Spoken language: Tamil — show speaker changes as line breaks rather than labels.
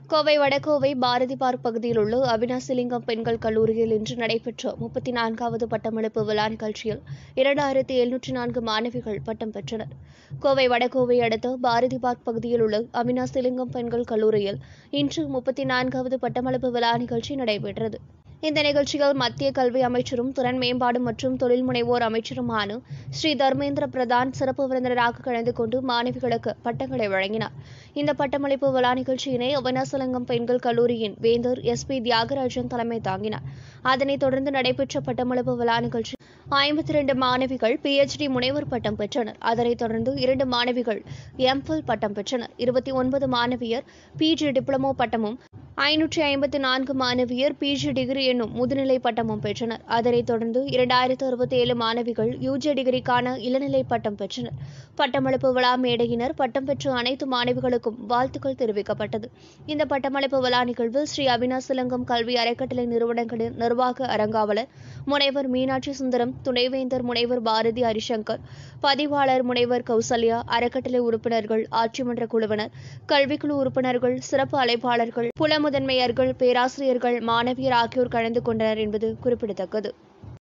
கோவை வடகோவை பாரதி பார்க் பகுதியில் உள்ள அவினாசிலிங்கம் பெண்கள் கல்லூரியில் இன்று நடைபெற்ற முப்பத்தி நான்காவது பட்டமளிப்பு விழா நிகழ்ச்சியில் இரண்டாயிரத்தி எழுநூற்றி நான்கு மாணவிகள் பட்டம் பெற்றனர் கோவை வடகோவை அடுத்த பாரதி பார்க் பகுதியில் உள்ள அவினாசிலிங்கம் பெண்கள் கல்லூரியில் இன்று முப்பத்தி நான்காவது பட்டமளிப்பு விழா நிகழ்ச்சி நடைபெற்றது இந்த நிகழ்ச்சியில் மத்திய கல்வி அமைச்சரும் திறன் மேம்பாடு மற்றும் தொழில் முனைவோர் அமைச்சருமான ஸ்ரீ தர்மேந்திர பிரதான் சிறப்பு விருந்தினராக கலந்து கொண்டு மாணவிகளுக்கு பட்டங்களை வழங்கினார் இந்த பட்டமளிப்பு விழா நிகழ்ச்சியினை அவினாசலங்கம் பெண்கள் கல்லூரியின் வேந்தர் எஸ் பி தியாகராஜன் தலைமை தாங்கினார் அதனைத் தொடர்ந்து நடைபெற்ற பட்டமளிப்பு விழா நிகழ்ச்சி ஐம்பத்தி இரண்டு மாணவிகள் பிஎச்டி முனைவர் பட்டம் பெற்றனர் அதனைத் தொடர்ந்து இரண்டு மாணவிகள் எம்ஃபில் பட்டம் பெற்றனர் இருபத்தி ஒன்பது மாணவியர் பிஜி டிப்ளமோ பட்டமும் ஐநூற்றி ஐம்பத்தி நான்கு மாணவியர் பிஜி டிகிரி என்னும் முதுநிலை பட்டமும் பெற்றனர் அதனைத் தொடர்ந்து இரண்டாயிரத்து அறுபத்தி ஏழு மாணவிகள் யூஜி டிகிரிக்கான இளநிலை பட்டம் பெற்றனர் பட்டமளிப்பு விழா மேடையினர் பட்டம் பெற்ற அனைத்து மாணவிகளுக்கும் வாழ்த்துக்கள் தெரிவிக்கப்பட்டது இந்த பட்டமளிப்பு விழா நிகழ்வில் ஸ்ரீ அவினாசிலங்கம் கல்வி அறக்கட்டளை நிறுவனங்களின் நிர்வாக அரங்காவலர் முனைவர் மீனாட்சி சுந்தரம் துணைவேந்தர் முனைவர் பாரதி ஹரிசங்கர் பதிவாளர் முனைவர் கௌசல்யா அறக்கட்டளை உறுப்பினர்கள் ஆட்சிமன்ற குழுவினர் கல்விக்குழு உறுப்பினர்கள் சிறப்பு அழைப்பாளர்கள் புல முதன்மையர்கள் பேராசிரியர்கள் மாணவியர் ஆகியோர் கலந்து கொண்டனர் என்பது குறிப்பிடத்தக்கது